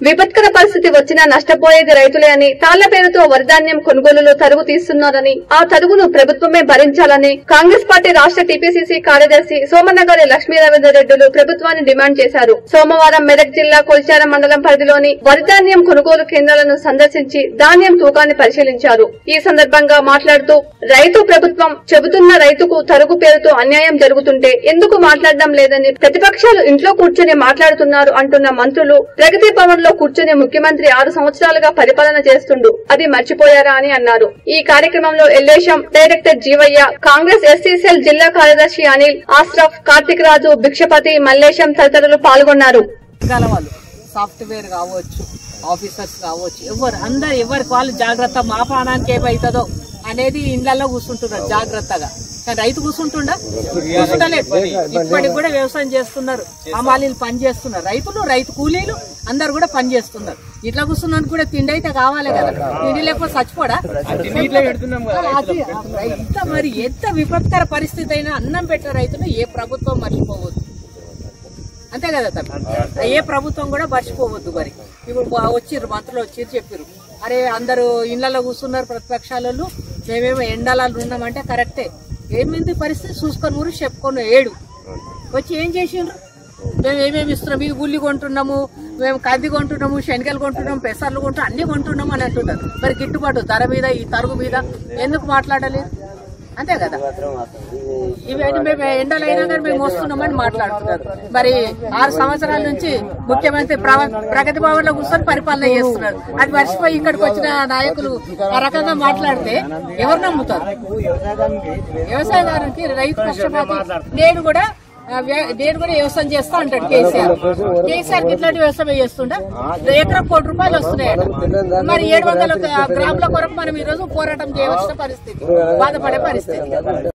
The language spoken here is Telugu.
విపత్కర పరిస్థితి వచ్చినా నష్టపోయేది రైతులే అని తాళ్ల పేరుతో వరిధాన్యం కొనుగోలులో తరుగు తీస్తున్నారని ఆ తరుగును ప్రభుత్వమే భరించాలని కాంగ్రెస్ పార్టీ రాష్ట్ర టీపీసీసీ కార్యదర్శి సోమనగరి లక్ష్మీ రవీందర్ రెడ్డిలు ప్రభుత్వాన్ని డిమాండ్ చేశారు సోమవారం మెదక్ జిల్లా కొల్చార మండలం పరిధిలోని వరిధాన్యం కొనుగోలు కేంద్రాలను సందర్శించి ధాన్యం తూకాన్ని పరిశీలించారు ఈ సందర్భంగా మాట్లాడుతూ రైతు ప్రభుత్వం చెబుతున్న రైతుకు తరుగు పేరుతో అన్యాయం జరుగుతుంటే ఎందుకు మాట్లాడడం లేదని ప్రతిపక్షాలు ఇంట్లో కూర్చొని మాట్లాడుతున్నారు అంటున్న మంత్రులు ప్రగతి భవన్ లో కూర్చొని ముఖ్యమంత్రి ఆరు సంవత్సరాలుగా పరిపాలన చేస్తుండు అది మర్చిపోయారా అని అన్నారు ఈ కార్యక్రమంలో Yellesham director Jeevaiah Congress SCCL జిల్లా కార్యదర్శి అనిల్ ఆస్రఫ్ కార్తిక్ రాజు భిక్షపతి మల్లేశం తదితరులు పాల్గొన్నారు గల వాళ్ళు సాఫ్ట్వేర్ కావచ్చు ఆఫీసర్స్ కావచ్చు ఎవరు అందరు ఎవరికి వాళ్ళు జాగ్రత్త మా ప్రాణానికి ఏమవుతుందో అనేది ఇండ్లలో కూర్చుంటున్నారు జాగ్రత్తగా కానీ రైతు కూర్చుంటుండా కూర్చుంటలేదు ఇప్పటికి కూడా వ్యవసాయం చేస్తున్నారు అమాలీలు పని చేస్తున్నారు రైతులు రైతు కూలీలు అందరు కూడా పని చేస్తున్నారు ఇట్లా కూర్చున్నాను కూడా తిండి అయితే కావాలి కదా తిండి లేకపోతే చచ్చిపోడా అది ఎంత మరి ఎంత విపత్కర పరిస్థితి అయినా అన్నం పెట్టే రైతులు ఏ ప్రభుత్వం మర్చిపోవద్దు అంతే కదా తమ్మి ఏ ప్రభుత్వం కూడా మర్చిపోవద్దు మరి ఇప్పుడు బా- వచ్చిర్రు మంత్రులు వచ్చిర్రు చెప్పారు అరే అందరూ ఇళ్లలో కూర్చున్నారు ప్రతిపక్షాలలో మేమేమో ఎండాలలో ఉన్నామంటే కరెక్టే ఏమింది పరిస్థితి చూసుకొని ఊరు చెప్పుకొని ఏడు వచ్చి ఏం చేసిండ్రు మేము ఏమేమి ఇస్తున్నాం ఇది ఉల్లి కొంటున్నాము మేము కంది కొంటున్నాము శనగలు కొంటున్నాము పెసర్లు కొంటున్నాం అన్ని కొంటున్నాము అని అంటున్నారు మరి గిట్టుబాటు ధర మీద ఈ తరుగు మీద ఎందుకు మాట్లాడలేదు అంతే కదా ఇవన్నీ మేము ఎండలైనా కానీ మేము వస్తున్నామని మాట్లాడుతున్నారు మరి ఆరు సంవత్సరాల నుంచి ముఖ్యమంత్రి ప్ర- ప్రగతి భవన్ లో కూర్చొని పరిపాలన చేస్తున్నారు అది మర్చిపోయి ఇక్కడికి వచ్చిన నాయకులు ఆ రకంగా మాట్లాడితే ఎవరు నమ్ముతారు వ్యవసాయదారునికి రైతు కష్టపడి నేను కూడా ఆ, వ్య- నేను కూడా వ్యవసాయం చేస్తా అంటాడు కేసీఆర్ కేసీఆర్ కి ఇట్లాంటి వ్యవసాయం చేస్తుండ ఎకరం కోటి రూపాయలు వస్తున్నాయట మరి ఏడు వందల గ్రాముల కొరకు మనం ఈ రోజు పోరాటం చేయవలసిన పరిస్థితి బాధపడే పరిస్థితి